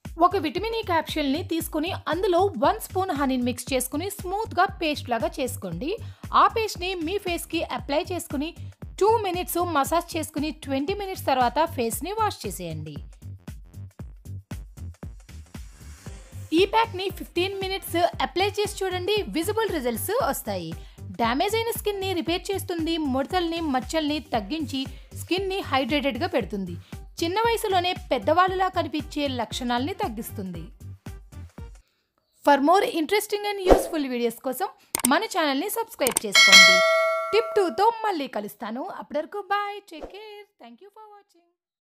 ఒక vitamin E క్యాప్సూల్ని తీసుకుని అందులో వన్ స్పూన్ హనీని మిక్స్ చేసుకుని స్మూత్గా పేస్ట్ లాగా చేసుకోండి ఆ పేస్ట్ని మీ ఫేస్కి అప్లై చేసుకుని టూ మినిట్స్ మసాజ్ చేసుకుని ట్వంటీ మినిట్స్ తర్వాత ఫేస్ని వాష్ చేసేయండి ఈ ప్యాక్ని ఫిఫ్టీన్ మినిట్స్ అప్లై చేసి చూడండి విజిబుల్ రిజల్ట్స్ వస్తాయి డ్యామేజ్ అయిన స్కిన్ని రిపేర్ చేస్తుంది ముడతల్ని మచ్చల్ని తగ్గించి స్కిన్ని హైడ్రేటెడ్గా పెడుతుంది చిన్న వయసులోనే పెద్దవాళ్ళలా కనిపించే లక్షణాల్ని తగ్గిస్తుంది for more interesting and useful videos కోసం మన ఛానల్ని సబ్స్క్రైబ్ చేసుకోండి టిప్ టూతో మళ్ళీ కలుస్తాను అప్పటివరకు bye take care thank you for watching